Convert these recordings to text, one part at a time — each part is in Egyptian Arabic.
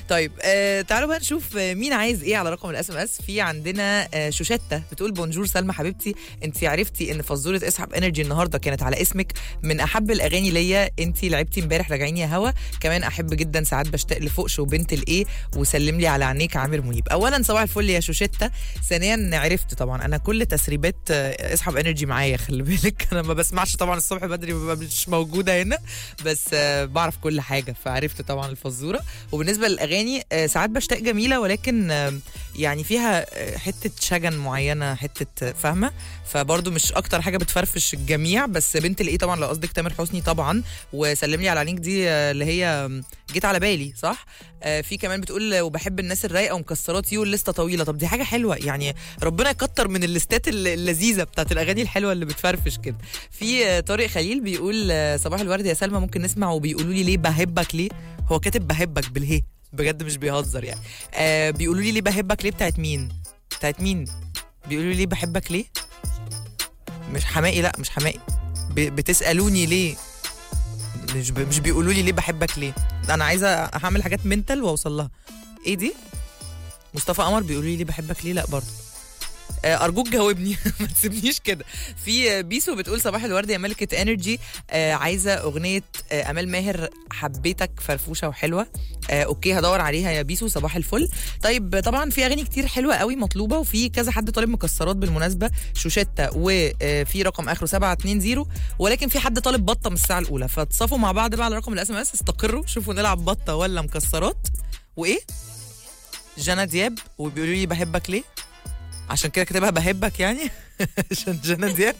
طيب آه تعالوا بقى نشوف آه، مين عايز ايه على رقم الاس ام اس في عندنا آه شوشتة بتقول بونجور سلمى حبيبتي انت عرفتي ان فزوره اسحب انرجي النهارده كانت على اسمك من احب الاغاني ليا انت لعبتي امبارح راجعين يا هوا كمان احب جدا ساعات بشتاق لفوقش وبنت الايه وسلم لي على عينيك عامر منيب اولا صباح الفل يا شوشتة ثانيا عرفت طبعا انا كل تسريبات آه، اسحب انرجي معايا خلي بالك انا ما بسمعش طبعا الصبح بدري ببقى مش موجوده هنا بس آه، بعرف كل حاجه فعرفت طبعا الفزوره وبالنسبه للاغاني آه، ساعات بشتاق جميله ولكن آه، يعني فيها آه، حته شجن معينه حته آه، فاهمه فبرضه مش اكتر حاجه بتفرفش الجميع بس بنت الايه طبعا لو قصدك تامر حسني طبعا وسلم لي على عينيك دي آه، اللي هي آم، جيت على بالي صح آه، في كمان بتقول آه، وبحب الناس الرايقه ومكسرات يو الليسته طويله طب دي حاجه حلوه يعني ربنا يكتر من الليستات الل- اللذيذه بتاعت الاغاني الحلوه اللي بتفرفش كده في آه، طارق خليل بيقول آه، صباح الورد يا سلمى ممكن نسمع وبيقولوا لي ليه بحبك ليه هو كاتب بحبك بالهي بجد مش بيهزر يعني آه بيقولوا لي ليه بحبك ليه بتاعت مين بتاعت مين بيقولوا لي ليه بحبك ليه مش حمائي لا مش حمائي ب- بتسالوني ليه مش ب... مش بيقولوا لي ليه بحبك ليه انا عايزه هعمل حاجات منتال واوصل لها ايه دي مصطفى قمر بيقولوا لي ليه بحبك ليه لا برضه آه، ارجوك جاوبني ما تسيبنيش كده في آه، بيسو بتقول صباح الورد يا ملكه انرجي آه عايزه اغنيه آه امال ماهر حبيتك فرفوشه وحلوه آه اوكي هدور عليها يا بيسو صباح الفل طيب آه، طبعا في اغاني كتير حلوه قوي مطلوبه وفي كذا حد طالب مكسرات بالمناسبه شوشتة وفي رقم اخره 720 ولكن في حد طالب بطه من الساعه الاولى فتصافوا مع بعض بقى على رقم الاس ام اس استقروا شوفوا نلعب بطه ولا مكسرات وايه جانا دياب وبيقولوا لي بحبك ليه عشان كده كاتبها بحبك يعني عشان جانا دياب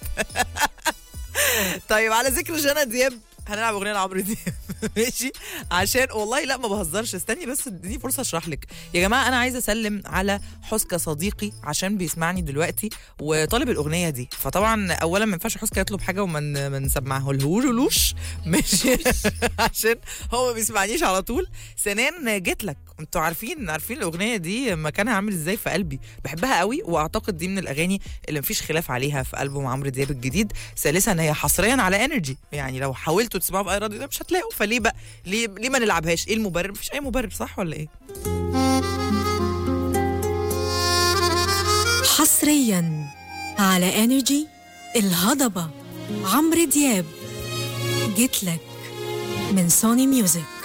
طيب على ذكر جانا دياب هنلعب اغنيه لعمرو دياب ماشي عشان والله لا ما بهزرش استني بس اديني فرصه اشرح لك يا جماعه انا عايزه اسلم على حسكه صديقي عشان بيسمعني دلوقتي وطالب الاغنيه دي فطبعا اولا ما ينفعش حسكه يطلب حاجه وما ن- ما نسمعهولهوش ماشي عشان هو ما بيسمعنيش على طول ثانيا جيت لك انتوا عارفين عارفين الاغنيه دي مكانها عامل ازاي في قلبي بحبها قوي واعتقد دي من الاغاني اللي مفيش خلاف عليها في البوم عمرو دياب الجديد ثالثا هي حصريا على انرجي يعني لو حاولتوا تسمعوها في اي راديو ده مش هتلاقوا فليه بقى ليه ليه ما نلعبهاش ايه المبرر مفيش اي مبرر صح ولا ايه حصريا على انرجي الهضبه عمرو دياب جيتلك من سوني ميوزك